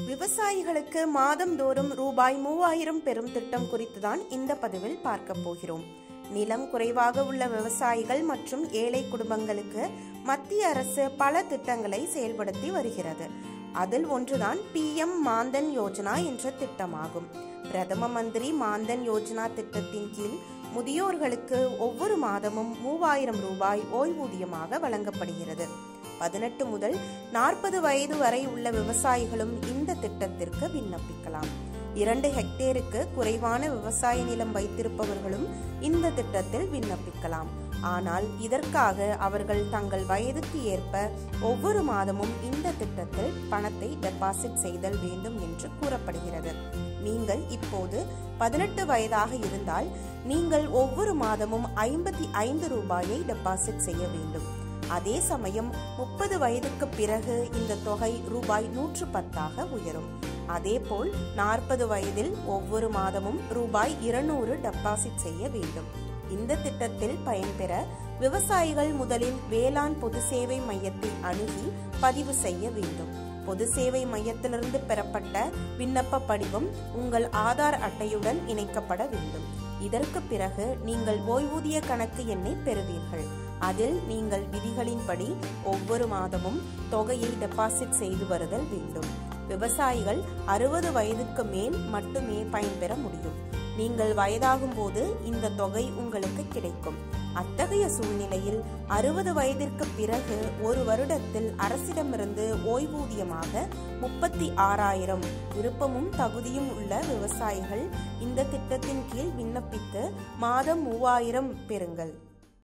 விவசாயிகளுக்கு மாதந்தோறும் ரூபாய் மூவாயிரம் பெறும் திட்டம் குறித்துதான் இந்த பதிவில் பார்க்க போகிறோம் நிலம் குறைவாக உள்ள விவசாயிகள் மற்றும் ஏழை குடும்பங்களுக்கு மத்திய அரசு பல திட்டங்களை செயல்படுத்தி வருகிறது அதில் ஒன்றுதான் பிஎம் மாந்தன் யோஜனா என்ற திட்டமாகும் பிரதம மந்திரி மாந்தன் யோஜனா திட்டத்தின் கீழ் முதியோர்களுக்கு ஒவ்வொரு மாதமும் மூவாயிரம் ரூபாய் ஓய்வூதியமாக வழங்கப்படுகிறது பதினெட்டு முதல் நாற்பது வயது வரை உள்ள விவசாயிகளும் இந்த திட்டத்திற்கு விண்ணப்பிக்கலாம் இரண்டு ஹெக்டேருக்கு குறைவான விவசாய நிலம் வைத்திருப்பவர்களும் இந்த திட்டத்தில் விண்ணப்பிக்கலாம் ஆனால் இதற்காக அவர்கள் தங்கள் வயதுக்கு ஏற்ப ஒவ்வொரு மாதமும் இந்த திட்டத்தில் பணத்தை டெபாசிட் செய்தல் வேண்டும் என்று கூறப்படுகிறது நீங்கள் இப்போது பதினெட்டு வயதாக இருந்தால் நீங்கள் ஒவ்வொரு மாதமும் ஐம்பத்தி ஐந்து ரூபாயை டெபாசிட் செய்ய வேண்டும் அதே சமயம் முப்பது வயதுக்கு பிறகு இந்த தொகை ரூபாய் நூற்று பத்தாக உயரும் அதேபோல் நாற்பது வயதில் ஒவ்வொரு மாதமும் ரூபாய் இருநூறு டெபாசிட் செய்ய வேண்டும் இந்த திட்டத்தில் பயன்பெற விவசாயிகள் முதலில் வேளாண் பொது சேவை மையத்தை அணுகி பதிவு செய்ய வேண்டும் பொது சேவை மையத்திலிருந்து பெறப்பட்ட விண்ணப்ப படிவம் உங்கள் ஆதார் அட்டையுடன் இணைக்கப்பட வேண்டும் இதற்கு பிறகு நீங்கள் ஓய்வூதிய கணக்கு எண்ணை பெறுவீர்கள் அதில் நீங்கள் விதிகளின்படி ஒவ்வொரு மாதமும் தொகையை டெபாசிட் செய்து வருதல் வேண்டும் விவசாயிகள் அறுபது வயதுக்கு மேல் மட்டுமே பயன்பெற முடியும் நீங்கள் வயதாகும் போது இந்த தொகை உங்களுக்கு கிடைக்கும் அத்தகைய சூழ்நிலையில் அறுபது வயதிற்கு பிறகு ஒரு வருடத்தில் அரசிடமிருந்து ஓய்வூதியமாக முப்பத்தி ஆறாயிரம் விருப்பமும் தகுதியும் உள்ள விவசாயிகள் இந்த திட்டத்தின் கீழ் விண்ணப்பித்து மாதம் மூவாயிரம் பெறுங்கள்